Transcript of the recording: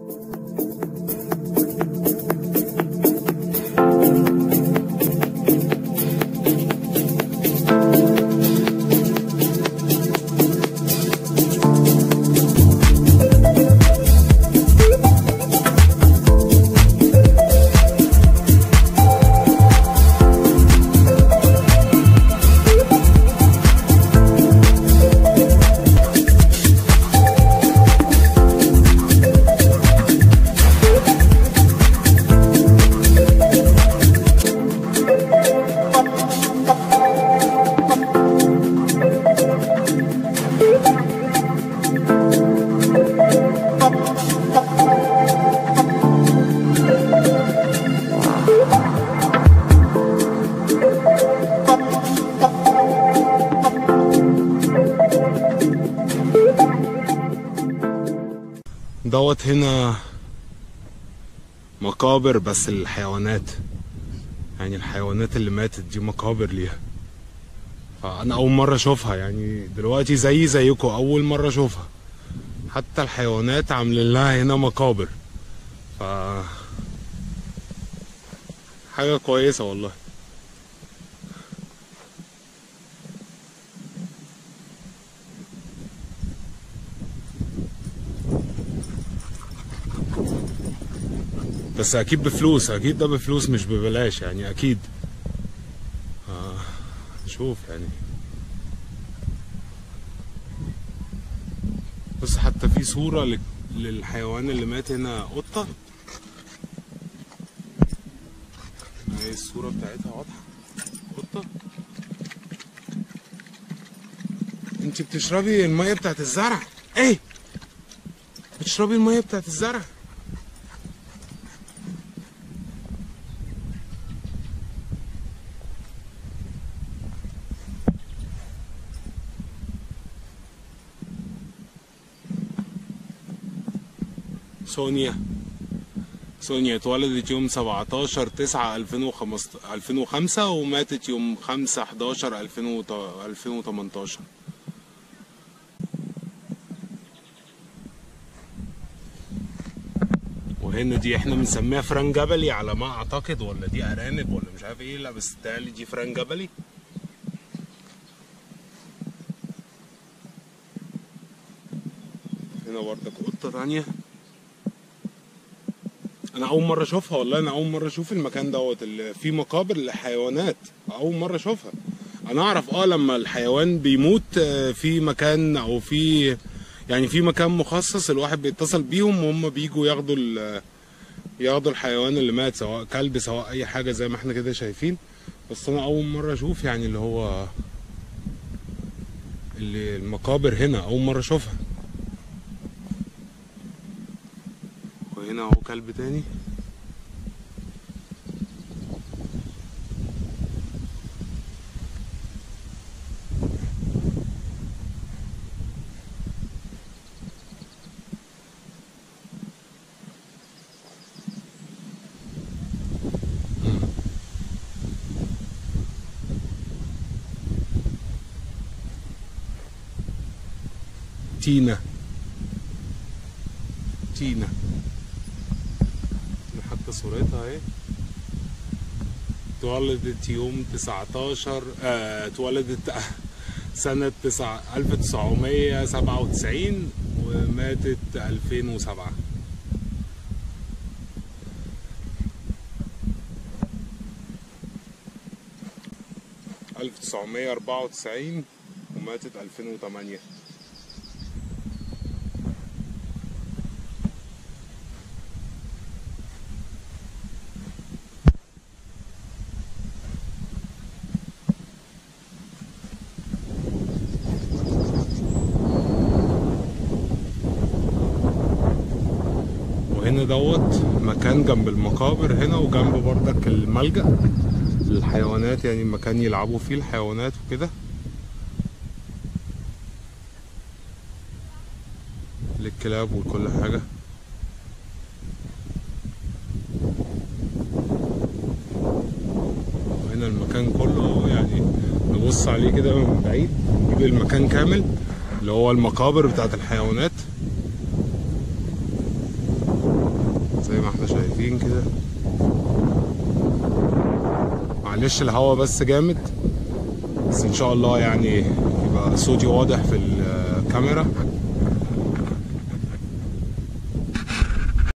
دوت هنا مقابر بس الحيوانات يعني الحيوانات اللي ماتت دي مقابر ليها فانا اول مره اشوفها يعني دلوقتي زي زيكم اول مره اشوفها حتى الحيوانات عاملين لها هنا مقابر ف حاجه كويسه والله بس اكيد بفلوس اكيد ده بفلوس مش ببلاش يعني اكيد آه شوف يعني بس حتى في صورة لل- للحيوان اللي مات هنا قطة اهي الصورة بتاعتها واضحة قطة انت بتشربي المية بتاعت الزرع ايه بتشربي المية بتاعت الزرع سونيا سونيا اتولدت يوم 17 9 2005 2005 وماتت يوم 5 11 2018 وهنا دي احنا بنسميها فران جبلي على ما اعتقد ولا دي ارانب ولا مش عارف ايه لا بس تالي دي فران جبلي هنا برضك قطة تانية انا اول مرة اشوفها والله انا اول مرة اشوف المكان دوت اللي فيه مقابر للحيوانات اول مرة اشوفها انا اعرف اه لما الحيوان بيموت آه، في مكان او في يعني في مكان مخصص الواحد بيتصل بيهم وهم بيجوا ياخدوا ال- ياخدوا الحيوان اللي مات سواء كلب سواء اي حاجة زي ما احنا كده شايفين بس انا اول مرة اشوف يعني اللي هو اللي المقابر هنا اول مرة اشوفها وهنا اهو كلب تاني تينا تينا حتى صورتها اهي اتولدت يوم 19 آه، اتولدت سنة 9 1997 وماتت 2007 1994 وماتت 2008 وهنا دوت مكان جنب المقابر هنا وجنب بردك الملجأ للحيوانات يعني مكان يلعبوا فيه الحيوانات وكده للكلاب وكل حاجة وهنا المكان كله يعني نبص عليه كده من بعيد نجيب المكان كامل اللي هو المقابر بتاعت الحيوانات ما احنا شايفين كده معلش الهوا بس جامد بس ان شاء الله يعني يبقى صوتي واضح في الكاميرا